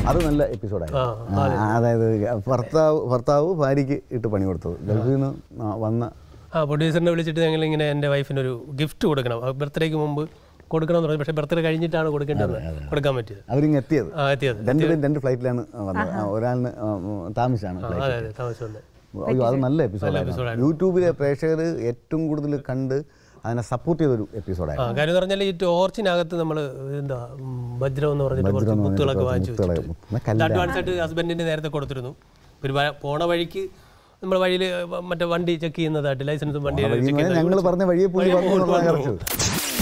അത് നല്ല എപ്പിസോഡായിരുന്നു ആ, ആ, അതായത് ഭർത്താവ് ഭർത്താവ് ഭാര്യയ്ക്ക് ഇട്ട് പണി കൊടുത്തത് ഗൾഫിൽ നിന്ന് ആ, വന്ന ആ പ്രൊഡ്യൂസറിനെ വിളിച്ചിട്ട് ഞങ്ങൾ ഇങ്ങനെ എൻ്റെ വൈഫിന് ഒരു ഗിഫ്റ്റ് കൊടുക്കണം ബർത്ത്ഡേക്ക് മുമ്പ് കൊടുക്കണം എന്ന് പറഞ്ഞു പക്ഷേ ബർത്ത്ഡേ കഴിഞ്ഞിട്ടാണ് കൊടുക്കേണ്ടത് കൊടുക്കാൻ പറ്റിയത് അവരിങ്ങ് എത്തിയത് ആ എത്തിയത് രണ്ടുപേരും രണ്ട് ഫ്ലൈറ്റിലാണ് വന്നത് ആ, ഒരാളിന് ആ, ഉം, താമസിച്ചാണ് ആ, ഫ്ലൈറ്റ് അതെ അതെ താമസിച്ചുണ്ട് അയ്യോ അത് നല്ല എപ്പിസോഡായിരുന്നു യൂട്യൂബിലെ പ്രേക്ഷകർ ഏറ്റവും കൂടുതൽ കണ്ട് അതിനെ സപ്പോർട്ട് ചെയ്തൊരു ആ എപ്പിസോഡായിരുന്നു കാര്യം എന്ന് പറഞ്ഞാൽ ഈ ടോർച്ചിനകത്ത് നമ്മൾ എന്താ ഉം, വജ്രം എന്ന് പറഞ്ഞിട്ട് കുറച്ച് എന്ന് മുത്തുകളൊക്കെ പറഞ്ഞിട്ട് വാങ്ങിച്ചു മുത്തുകളെ- വെച്ചിട്ട് മുത്ത് കല്ല്. അഡ്വാൻസ് ആയിട്ട് ഹസ്ബൻഡിന് നേരത്തെ കൊടുത്തിരുന്നു ഒരു വ- പോണ വഴിക്ക് നമ്മൾ വഴിയിൽ മറ്റേ വണ്ടി ചെക്ക് ചെയ്യുന്നതായിട്ട് ലൈസൻസും വണ്ടി ചെക്ക് ഞങ്ങൾ പറഞ്ഞ വഴിയെ പുള്ളി വന്നു എന്നുള്ളതാണ് വന്നു. കറക്റ്റ്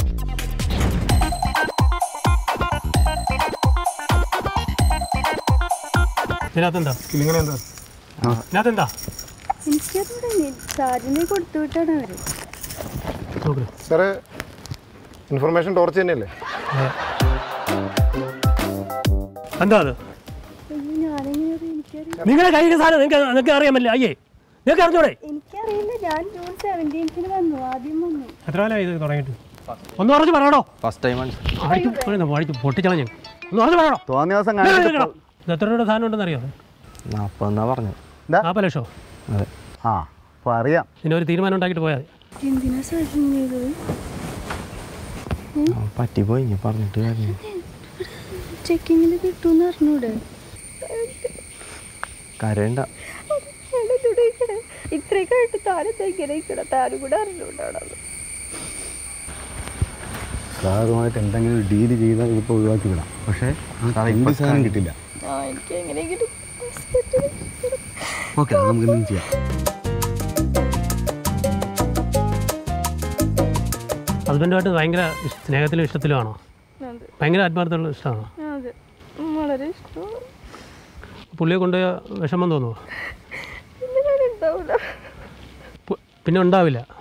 ഇതിനകത്തെന്താ ഇങ്ങനെന്താ ഇതിനകത്തെന്താ എനിക്കറിയില്ല ചാർജിന് കൊടുത്തു വിട്ടാണ് അവര് നോക്ക് സാറേ ഇൻഫർമേഷൻ ടോർച്ച് തന്നെയല്ലേ എന്താ അത് അയ്യോ, ഞാനെങ്ങനെ അറിയും? എനിക്കറിയില്ല നിങ്ങളുടെ കയ്യിൽ സാധനം നിങ്ങൾക്ക് നിങ്ങൾക്ക് അറിയാൻ പറ്റില്ല അയ്യേ നിങ്ങൾക്ക് അറിഞ്ഞൂടെ എനിക്കറിയില്ല ഞാൻ ജൂൺ സെവൻറ്റീൻത്തിന് വന്നു ആദ്യം വന്നു എത്ര കാലമായി ഇത് തുടങ്ങിയിട്ട് ഒന്ന് ഉറച്ച് പറയണോ ഫസ്റ്റ് ടൈം അടിച്ചു പൊട്ടിച്ചളഞ്ഞു ഒന്ന് ഉറച്ച് പറയണോ തോന്നിയ ദിവസം കാണിച്ചിട്ട് ഇത് എത്ര രൂപയുടെ സാധനം ഉണ്ടെന്ന് അറിയോ നാൽപ്പതെന്നാ പറഞ്ഞത് എന്താ? നാൽപ്പത് ലക്ഷമോ അതെ ആ അപ്പോൾ അറിയാം ഇതിന് ഒരു തീരുമാനം ഉണ്ടാക്കിയിട്ട് പോയാൽ മതി എന്തിനാ സർജൻ ചെയ്തത് ആ, പറ്റിപ്പോയി ഇനി പറഞ്ഞിട്ട് കാര്യം ചെക്കിങ്ങിന് കിട്ടുമെന്ന് അറിഞ്ഞൂടെ കരയണ്ട ഇത്രയൊക്കെ ആയിട്ട് താനെന്താ ഇങ്ങനെ ഇരിക്കണ താനും കൂടെ അറിഞ്ഞൂടാണത് സാറുമായിട്ട് എന്തെങ്കിലും ഒരു ഡീല് ചെയ്താൽ ഇതിപ്പോൾ ഒഴിവാക്കി വിടാം പക്ഷേ ആ എന്ത് സാധനം കിട്ടില്ല ആ എനിക്ക് എങ്ങനെയെങ്കിലും ഹോസ്പിറ്റലിൽ ഓക്കെ നമുക്ക് എന്തെങ്കിലും ചെയ്യാം ഹസ്ബൻഡുമായിട്ട് ഭയങ്കര ഇഷ്- സ്നേഹത്തിലും ഇഷ്ടത്തിലുമാണോ അതെ ഭയങ്കര ആത്മാർത്ഥമുള്ള ഇഷ്ടമാണോ അതെ വളരെ ഇഷ്ടമാണ് പുള്ളിയെ കൊണ്ടുപോയ വിഷമം തോന്നുമോ പിന്നെ ഞാൻ ഉണ്ടാവില്ല പു- പിന്നെ ഉണ്ടാവില്ല